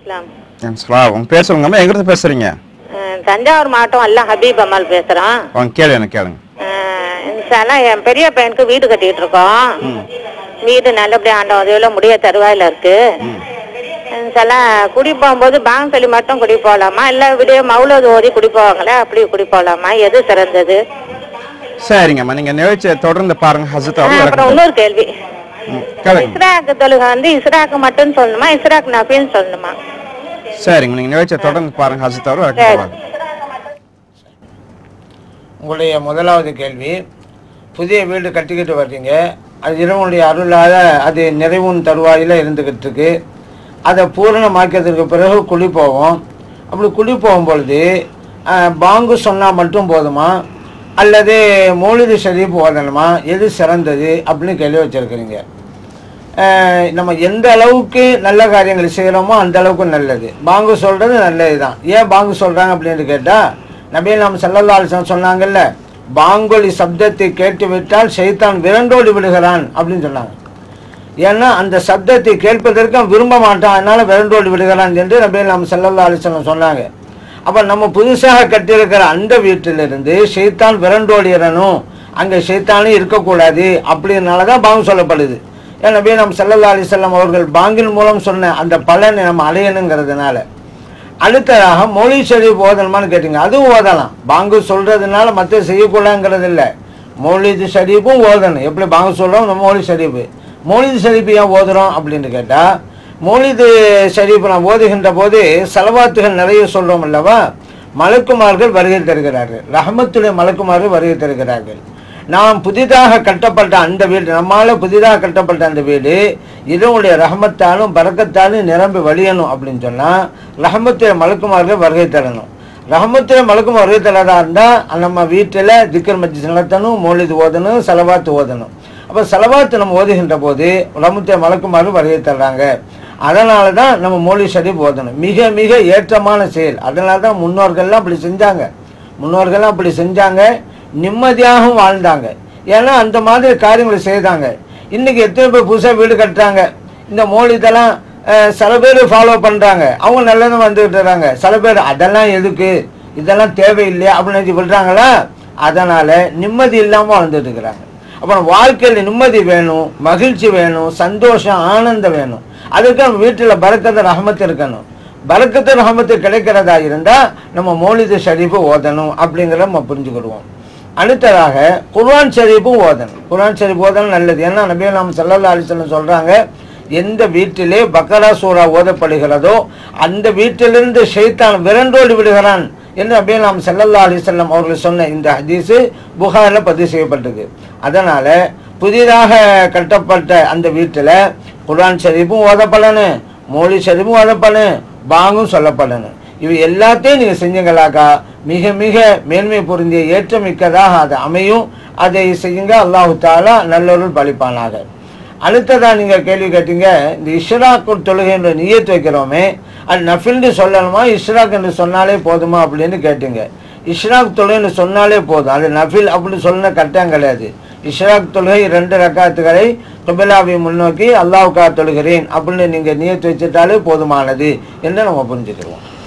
இஸ்லாம் சலாம் உங்க பேர் சொல்லுங்கம்மா எங்கிருந்து பேசுறீங்க அஹ், தஞ்சாவூர் மாவட்டம் அல்ல ஹபீப் அம்மாள் பேசுகிறோம் அவங்க கேளு எனக்கு கேளுங்க இன்ஷால்லாம் என் பெரிய பையனுக்கு வீடு கட்டிட்டு இருக்கோம் வீடு நல்லபடியாக ஆண்ட உதவியில் முடிய தருவாயில் இருக்கு இன்ஷால்லாம் குடி போகும்போது பாங்க சொல்லி மட்டும் குடி போகலாமா இல்லை விடிய மவுளது ஓதி குடி போவாங்களே அப்படி குடி போகலாமா எது சிறந்தது சரிங்கம்மா நீங்க நிகழ்ச்சியை தொடர்ந்து பாருங்க ஹசத் அஹ், அவர்கள் அப்புறம் விளக்கம் இன்னொரு கேள்வி ம், கேளுங்க இஸ்ராக்கு தொழுகை வந்து இஸ்ராக்கு மட்டும் சொல்லணுமா இஸ்ராக் நபின்னு சொல்லணுமா சரிங்க நீங்க நிகழ்ச்சியை தொடர்ந்து பாருங்க ஹசத் அவர்கள் விளக்கம் சரி. தருவாங்க. உங்களுடைய முதலாவது கேள்வி புதிய வீடு கட்டிக்கிட்டு வர்றீங்க அது இறைவனுடைய அருளால் அது நிறைவும் தருவாயில் இருந்துக்கிட்டு இருக்கு அதை பூரணமாக்கியதற்கு பிறகு குழி போவோம் அப்படி குழி போகும்பொழுது அஹ், பாங்கு சொன்னால் மட்டும் போதுமா அல்லது மௌலிது ஷரீப் ஓதணுமா எது சிறந்தது அப்படின்னு கேள்வி வச்சுருக்கிறீங்க அஹ் நம்ம எந்த அளவுக்கு நல்ல காரியங்கள் செய்கிறோமோ அந்த அளவுக்கு நல்லது பாங்கு சொல்கிறது நல்லது தான் ஏன் பாங்கு சொல்கிறாங்க அப்படின்னு கேட்டால் நபீல் நாம் சல்லல்லா அலிஸ்லாம் சொன்னாங்கல்ல பாங்கொலி சப்தத்தை கேட்டு விட்டால் ஷைத்தான் விரண்டோடி விடுகிறான் அப்படின்னு சொன்னாங்க ஏன்னா அந்த சப்தத்தை கேட்பதற்கு அவன் விரும்ப மாட்டான் அதனால விரண்டோடி விடுகிறான் என்று நபீல் நாம் சல்லல்லா அலிஸ்லாம் சொன்னாங்க அப்போ நம்ம புதுசாக கட்டியிருக்கிற அந்த வீட்டிலிருந்து ஷைத்தான் விரண்டோடிறணும் அங்கே ஷைத்தானே இருக்கக்கூடாது அப்படின்னால தான் பாங்கு சொல்லப்படுது ஏன் நபி நம்ம சல்லல்லா அலிசல்லாம் அவர்கள் பாங்கின் மூலம் சொன்ன அந்த பலனை நம்ம அடையணுங்கிறதுனால அடுத்ததாக மொழி ஷரீப் ஓதணுமான்னு கேட்டீங்க அதுவும் ஓதலாம் பாங்கு சொல்றதுனால மற்ற செய்யக்கூடாதுங்கிறது இல்லை மௌலிது ஷரீஃபும் ஓதணும் எப்படி பாங்கு சொல்கிறோம் நம்ம மௌலி ஷரீஃபு மௌலிது ஷரீஃப் ஏன் ஓதுறோம் அப்படின்னு கேட்டால் மௌலிது ஷரீஃப் நான் ஓதுகின்ற போது செலவாத்துகள் நிறைய சொல்கிறோம் அல்லவா மலக்குமார்கள் வருகை தருகிறார்கள் ரஹமத்துடைய மலக்குமார்கள் வருகை தருகிறார்கள் நாம் புதிதாக கட்டப்பட்ட அந்த வீடு நம்மால புதிதாக கட்டப்பட்ட அந்த வீடு இதனுடைய ரஹமத்தாலும் பறக்கத்தாலும் நிரம்பி வழியணும் அப்படின்னு சொன்னால் ரஹமத்துடைய மலக்குமார்கள் வருகை தரணும் ரஹமத்துடைய மலக்கும் வருகை தரதா இருந்தால் நம்ம வீட்டில் திக்கர் மஜ்ஜி நடத்தணும் மௌலிது ஓதணும் செலவாத்து ஓதணும் அப்போ செலவாத்து நம்ம ஓதுகின்ற போது ரஹமத்துடைய மலக்குமார்கள் வருகை தர்றாங்க அதனால தான் நம்ம மௌலி ஷரீப் ஓதணும் மிக மிக ஏற்றமான செயல் அதனால தான் முன்னோர்கள்லாம் அப்படி செஞ்சாங்க முன்னோர்கள்லாம் அப்படி செஞ்சாங்க நிம்மதியாகவும் வாழ்ந்தாங்க ஏன்னா அந்த மாதிரி காரியங்களை செய்தாங்க இன்னைக்கு எத்தனை பேர் புதுசாக வீடு கட்டுறாங்க இந்த மோலிதெல்லாம் அஹ், சில பேர் ஃபாலோ பண்ணுறாங்க அவங்க நல்லதும் வந்துகிட்டு இருக்காங்க சில பேர் அதெல்லாம் எதுக்கு இதெல்லாம் தேவையில்லையா அப்படின்னு நினைச்சு விடுறாங்களா அதனால் நிம்மதி இல்லாமல் வாழ்ந்துட்டு இருக்கிறாங்க அப்புறம் வாழ்க்கையில் நிம்மதி வேணும் மகிழ்ச்சி வேணும் சந்தோஷம் ஆனந்தம் வேணும் அதுக்கு நம்ம வீட்டில் பறக்கத்து ரஹமத்து இருக்கணும் பறக்கத்து ரஹமத்து கிடைக்கிறதா இருந்தால் நம்ம மௌலிது ஷரீஃபு ஓதணும் அப்படிங்கிறத நம்ம புரிஞ்சுக்கிடுவோம் அடுத்ததாக குர்ஆன் ஷரீஃபும் ஓதணும் குர்ஆன் ஷரீஃப் ஓதணும் நல்லது ஏன்னா நபி நாம் சல்லல்லா அலிஸ்லம் சொல்கிறாங்க எந்த வீட்டிலே பக்கரா சூரா ஓதப்படுகிறதோ அந்த வீட்டிலிருந்து ஷைத்தான் விரண்டோடி விடுகிறான் என்று நபி நாம் சல்லல்லா அலிஸ்லம் அவர்கள் சொன்ன இந்த ஹதீஸு புகாரில் பதிவு செய்யப்பட்டது அதனால் புதிதாக கட்டப்பட்ட அந்த வீட்டில் குர்ஆன் ஷரீஃபும் ஓதப்படணும் மௌலி ஷரீஃபும் ஓதப்படணும் பாங்கும் சொல்லப்படணும் இவை எல்லாத்தையும் நீங்கள் செஞ்சீங்களாக்கா மிக மிக மேன்மை பொருந்திய ஏற்றமிக்கதாக அது அமையும் அதை செய்யுங்க அல்லாஹு தாலா நல்லொருள் பழிப்பானாக அடுத்ததாக நீங்கள் கேள்வி கேட்டீங்க இந்த இஷ்ராக்கு தொழுகை என்ற நியத்து வைக்கிறோமே அது நஃபில்னு சொல்லணுமா இஷ்ராக் என்று சொன்னாலே போதுமா அப்படின்னு கேட்டீங்க இஷ்ராக் தொழுகைன்னு சொன்னாலே போதும் அது நஃபில் அப்படின்னு சொன்ன கட்டம் கிடையாது இஷ்ராக் தொழுகை ரெண்டு ரக்காத்துகளை குபிலாவை முன்னோக்கி அல்லாவுக்கா தொழுகிறேன் அப்படின்னு நீங்கள் நியத்து வச்சுட்டாலே போதுமானது என்று நம்ம புரிஞ்சுக்கிறோம்